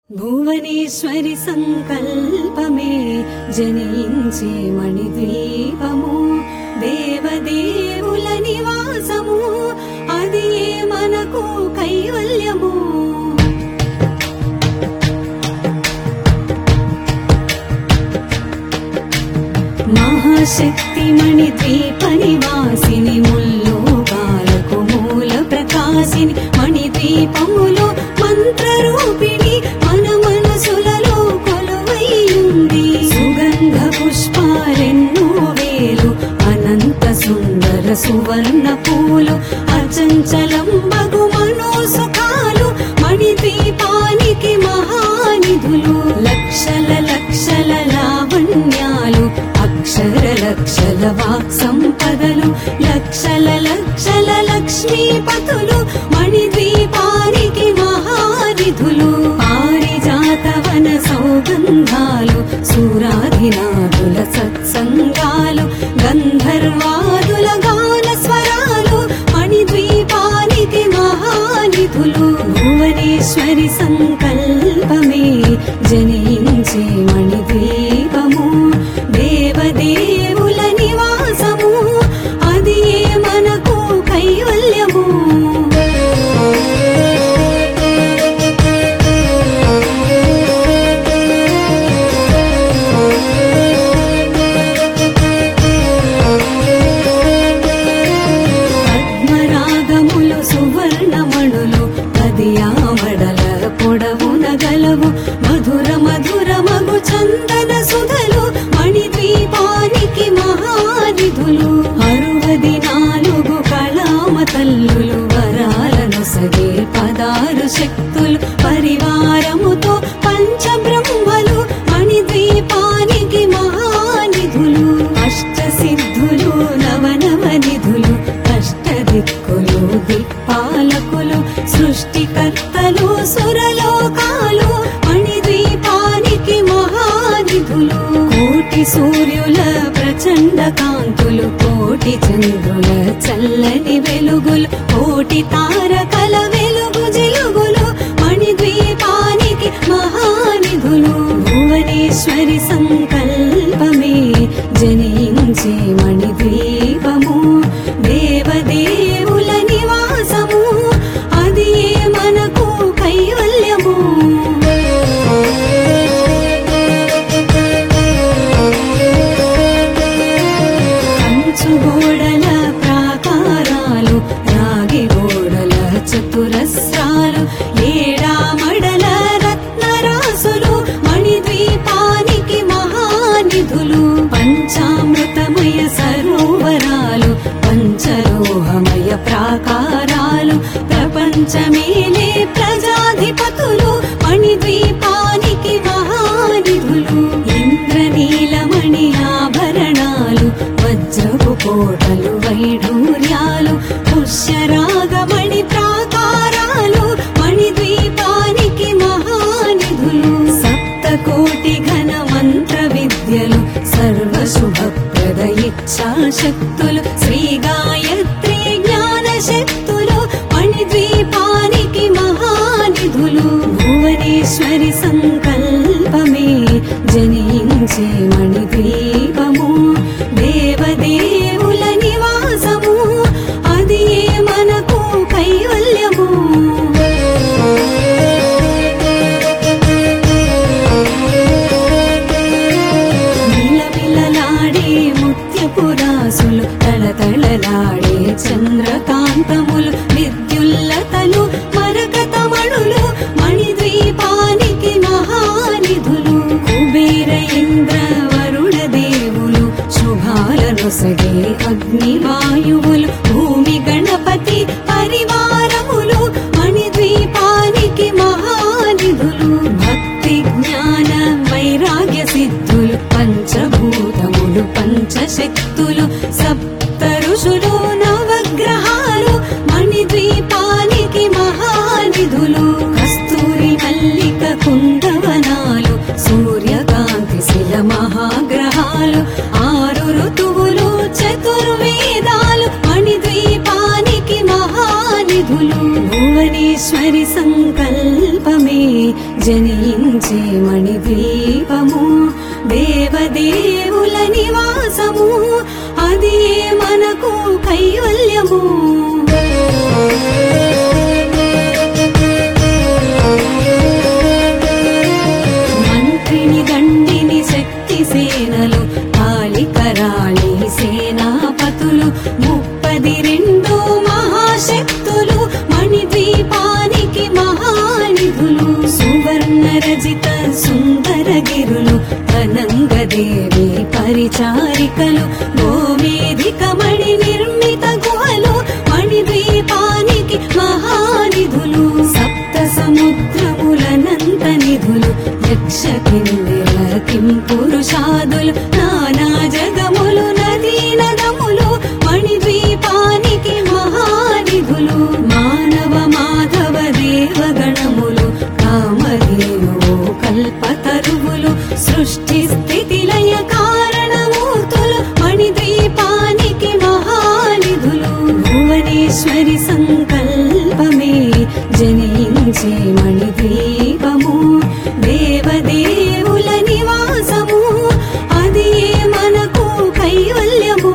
భువనేశ్వరి సంకల్పమే జనించే మణిద్వీపము దేవదేవుల నివాసము అది మనకు కైవల్యము మహాశక్తి మణిద్వీప నివాసిని ముల్లో బాలకు మూల ప్రకాశిని మణిద్వీపములో మంత్రరూపిణి మన మనసులలో కొలువైయుంది సుగంధ పుష్పాలెన్నో వేలు అనంత సుందర సువర్ణ పూలు అచంచలం బగు మనోసుఖాలు మణిద్వీపానికి మహానిధులు లక్షల లక్షల లావణ్యాలు అక్షర లక్షల వాక్ సంపదలు లక్షల లక్షల లక్ష్మీపతులు మణిద్వీపానికి మహానిధులు పారిజాతవన సౌగంధాలు సూరాధినాథుల సత్సంగాలు గంధర్వాదుల గాన స్వరాలు మణిద్వీపానికి మహానిధులు భువనేశ్వరి సంకల్పమే జనించే మణిద్వీపము దేవదేవుల నివాసము అది మనకు కైవల్యము పద్మరాగములు సువర్ణమణులు పదియామడల పొడవున గలవు మధుర మధుర మగు చందన సుధలు మణిద్వీపానికి మహానిధులు అరువది నాలుగు కళామ తల్లులు వరాలను సగే పదారు శక్తులు పరివారముతో పంచబ్రహ్మలు మణిద్వీపానికి మహానిధులు అష్ట సిద్ధులు నవనవ నిధులు అష్ట దిక్కులు దిక్పాలకులు సృష్టికర్తలు సురలోకాలు మణిద్వీపానికి మహానిధులు కోటి సూర్యుల ప్రచండ కాంతులు కోటి చంద్రుల చల్లని వెలుగులు కోటి తారకల వెలుగు జిలుగులు మణిద్వీపానికి మహానిధులు భువనేశ్వరి సంకల్పమే జనించే మణిద్వీపము దేవదేవుల నివాసము అది మనకు కైవల్యము కంచు గోడల ప్రాకారాలు రాగి గోడల చతురస్రాలు ఏడామడల రత్నరాసులు మణిద్వీపానికి మహానిధులు పంచామృతమయ సరోవరాలు పంచలోహమయ ప్రాకారాలు ప్రపంచమేలే ప్రజాధిపతులు మణిద్వీపానికి మహానిధులు ఇంద్రనీలమణి ఆభరణాలు వజ్రపు కోటలు వైఢూర్యాలు పుష్యరాగమణి ప్రాకారాలు మణిద్వీపానికి మహానిధులు సప్తకోటి ఘన మంత్ర విద్యలు సర్వ శుభప్రద ఇచ్ఛాశక్తులు శ్రీ గాయత్రి జ్ఞాన శక్తులు మణిద్వీపానికి మహానిధులు భువనేశ్వరి సంకల్పమే జనించే మణిద్వీపము దేవదేవుల నివాసము అది మనకు కైవల్యము మిలమిలలాడే ముత్యపురాసులు తళతళలాడే చంద్రకాంతములు విద్యుల్లతలు మరకతమణులు మణిద్వీపానికి మహానిధులు కుబేర ఇంద్ర వరుణ దేవులు శుభాలను సగే అగ్నివాయువులు భూమి గణపతి పరివారములు మణిద్వీపానికి మహానిధులు భక్తి జ్ఞాన వైరాగ్య సిద్ధులు పంచభూతములు పంచశక్తులు సప్త ఋషులు నవగ్రహాలు మణిద్వీపానికి మహానిధులు కస్తూరి మల్లిక కుందవనాలు సూర్యకాంతి శిల మహాగ్రహాలు ఆరు ఋతువులు చతుర్వేదాలు మణిద్వీపానికి మహానిధులు భువనేశ్వరి సంకల్పమే జనించే మణిద్వీపము దేవదేవుల నివాసము అది మనకు కైవల్యము మంత్రిని దండిని శక్తి సేనలు కాళికరాళి సేనాపతులు ముప్పది రెండు మహాశక్తులు మణిద్వీపానికి మహానిధులు సువర్ణ రజిత సుందర గిరులు అనంగదేవి పరిచారికలు గోవేదిక మణి నిర్మిత గుహలు మణిద్వీపానికి మహానిధులు సప్త సముద్రములనంత నిధులు యక్ష కిందిల కిం పురుషాదులు నానా జగములు నదీ నదములు మణిద్వీపానికి మహానిధులు మానవ మాధవ దేవగణములు కామధేనువు కల్పతరువులు సృష్టి స్థితి లయ కారణమూర్తులు మణిద్వీపానికి మహానిధులు భువనేశ్వరి సంకల్పమే జనించే మణిద్వీపము దేవదేవుల నివాసము అది మనకు కైవల్యము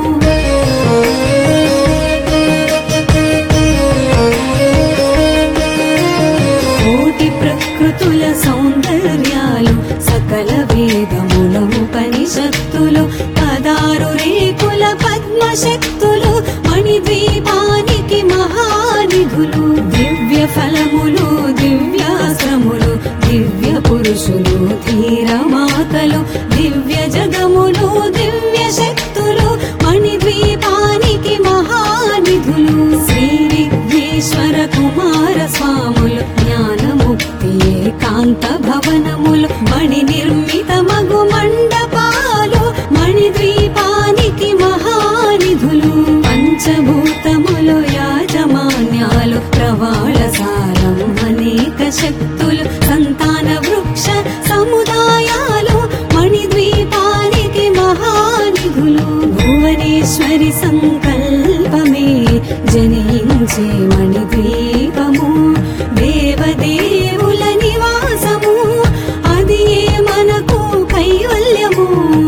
కోటి ప్రకృతుల సౌందర్యాలు సకల వేదముల ఉపనిషత్తులు పదారు రేకుల పద్మశక్తులు మణిద్వీపానికి మహానిధులు దివ్య ఫలములు దివ్యాశ్రములు దివ్య పురుషులు ధీరమాతలు దివ్య జగములు దివ్య శక్తులు మణిద్వీపానికి మహానిధులు శ్రీ విఘ్నేశ్వర కుమార స్వాములు జ్ఞానముక్తి ఏకాంత భవనములు మణి నిర్మిత మగు మండపాలు మణిద్వీపానికి మహానిధులు పంచభూతములు యాజమాన్యాలు ప్రవాళసారం అనేక శక్తులు సంతాన వృక్ష సముదాయాలు మణిద్వీపానికి మహానిధులు భువనేశ్వరి సంకల్పమే జనించే మణిద్వీపము దేవదేవుల నివాసము అది మనకు కైవల్యము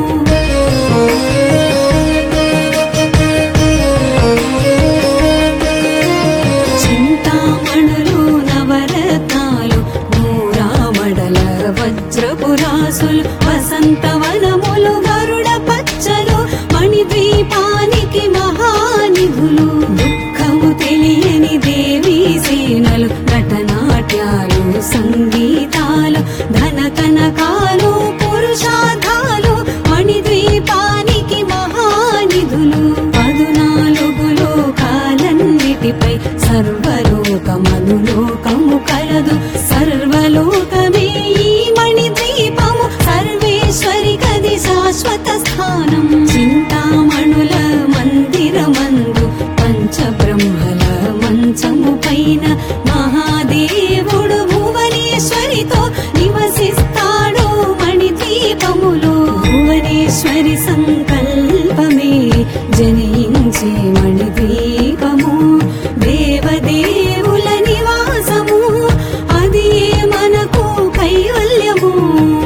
చింతామణులు నవరత్నాలు నూరామడల వజ్రపురాసులు వసంతవనములు గరుడ పచ్చలు మణిద్వీపానికి మహానిధులు దుఃఖము తెలియని దేవీ సేనలు నటనాట్యాలు సంగీతాలు ధన కనకాలు పురుషార్థాలు మణిద్వీపానికి మహానిధులు పదునాలుగు లోకాలన్నిటిపై సర్వలోకమనులోకము కలదు సర్వలోకమే ఈ మణిద్వీపము సర్వేశ్వరి కది శాశ్వత స్థానం చింతామణుల మందిరమందు పంచబ్రహ్మల మంచము పైన మహాదేవుడు భువనేశ్వరితో నివసిస్తాడు మణిద్వీపములో భువనేశ్వరి సంకల్పమే జనించే మణిద్వీపము దేవదేవుల నివాసము అది మనకు కైవల్యము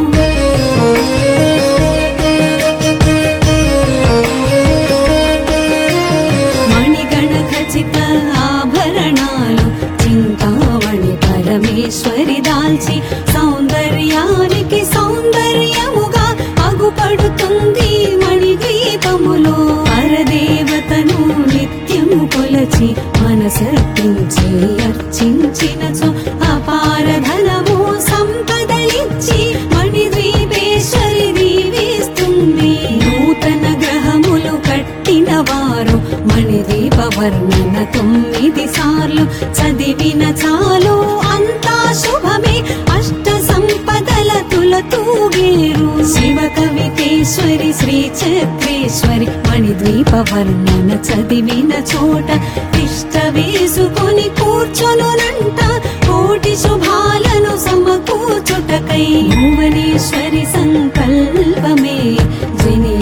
మణిగణ ఖచ్చిత ఆభరణాలు చింతామణి పరమేశ్వరి దాల్చి సౌందర్యానికి సౌందర్యముగా అగుపడుతుంది మణిద్వీపములో పరదేవతను నిత్యము కొలచి మనసర్పించి అర్చించినచో అపార ధనము సంపదలిచ్చి మణిద్వీపేశ్వరి దీవిస్తుంది నూతన గ్రహములు కట్టిన వారు మణిదీప వర్ణన తొమ్మిది సార్లు చదివిన చాలు అంతా శుభమే అష్ట సంపదల తులతూగేరు శివ కవితేశ్వరి శ్రీ చక్రేశ్వరి మణిద్వీప వర్ణన చదివిన చోట తిష్ట వేసుకొని కూర్చొనునంట కోటి శుభాలను సమకూర్చుటకై భువనేశ్వరి సంకల్పమే జని